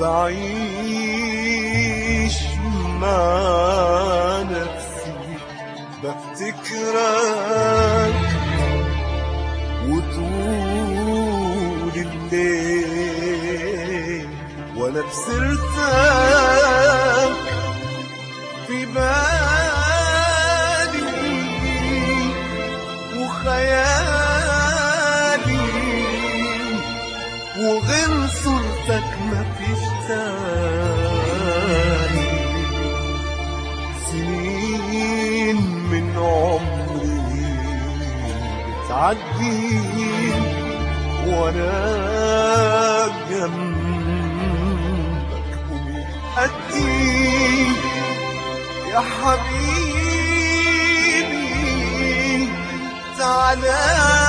بعيش مع نفسي بفتكرك وطول الليل وانا بسرتك في بالي وخيالي وغير صورتك مفيش تاني سنين من عمري بتعدي وانا جنبك وبأدي يا حبيبي تعالى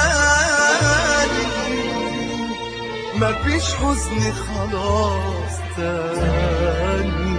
مفيش حزن خلاص تاني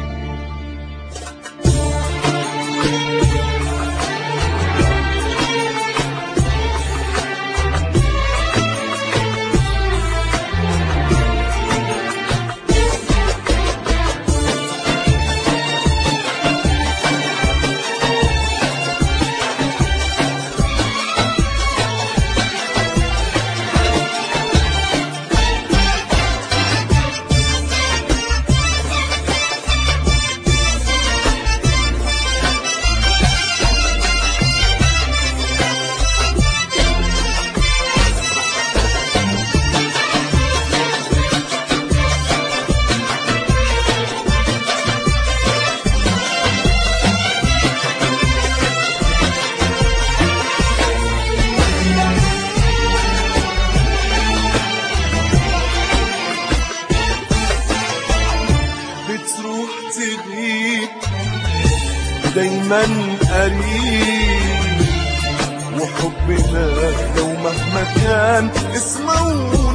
بتروح تغيب دايما قريب وحبنا لو مهما كان اسمه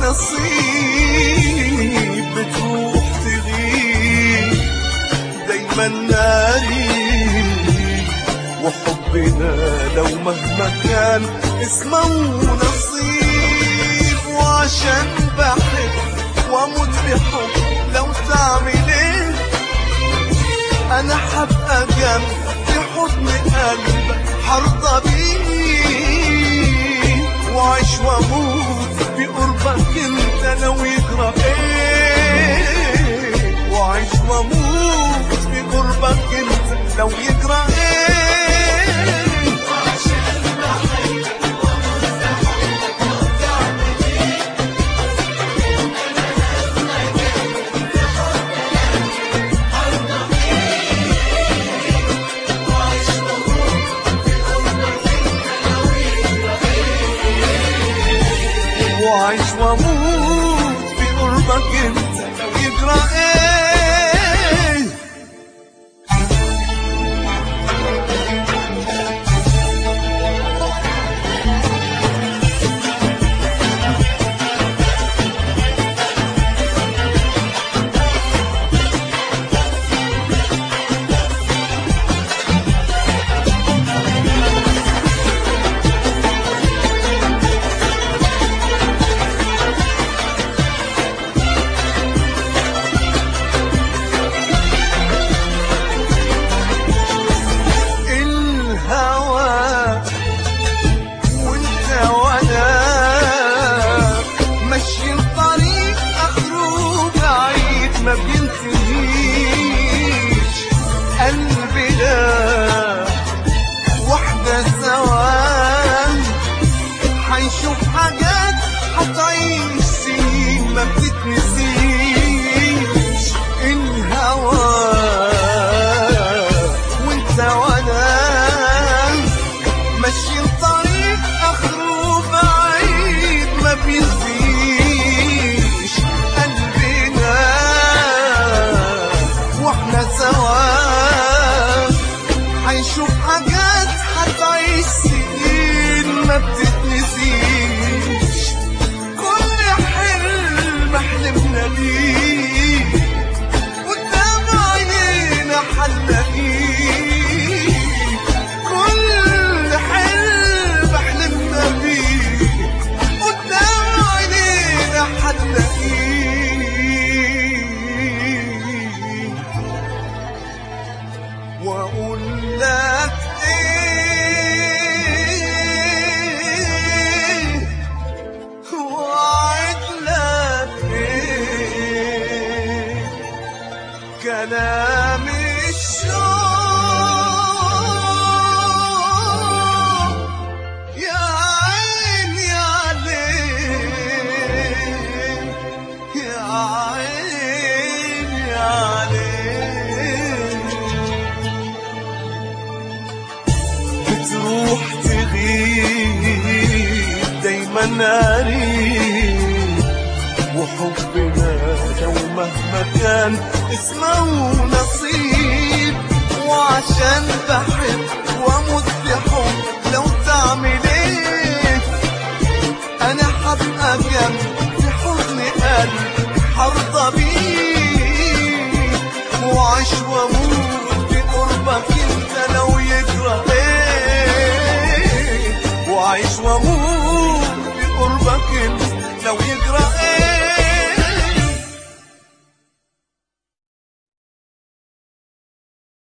نصيب بتروح تغيب دايما قريب وحبنا لو مهما كان اسمه نصيب وعشان بحب واموت بحب لو تعمل ايه انا حبقى جنب في حضن قلبك حرضى بيه وعيش واموت بقربك انت لو يجرى ايه وعيش واموت بقربك انت لو يجرى ايه وعيش واموت في قربك انت لو يجرى ايه الهوى وانت وانا ماشيين طريق اخره بعيد ما بينتهيش قلبنا واحدة سوا حيشوف حاجات حتعيش سنين ما بتتنسيش الهوى وانت وانا ماشيين طريق اخره بعيد ما بيزيش قلبنا واحنا سوا حيشوف حاجات حتعيش سنين ما بتتنسيش كل حلم حلمنا ناري وحبنا لو مهما كان اسمه نصيب وعشان بحب واموت في حب لو تعمل ايه انا حبقى جنب في حضن قلبي حرضى بيه وعيش واموت في قربك انت لو يجرى ايه وعيش واموت في قربك انت لو يجرى ايه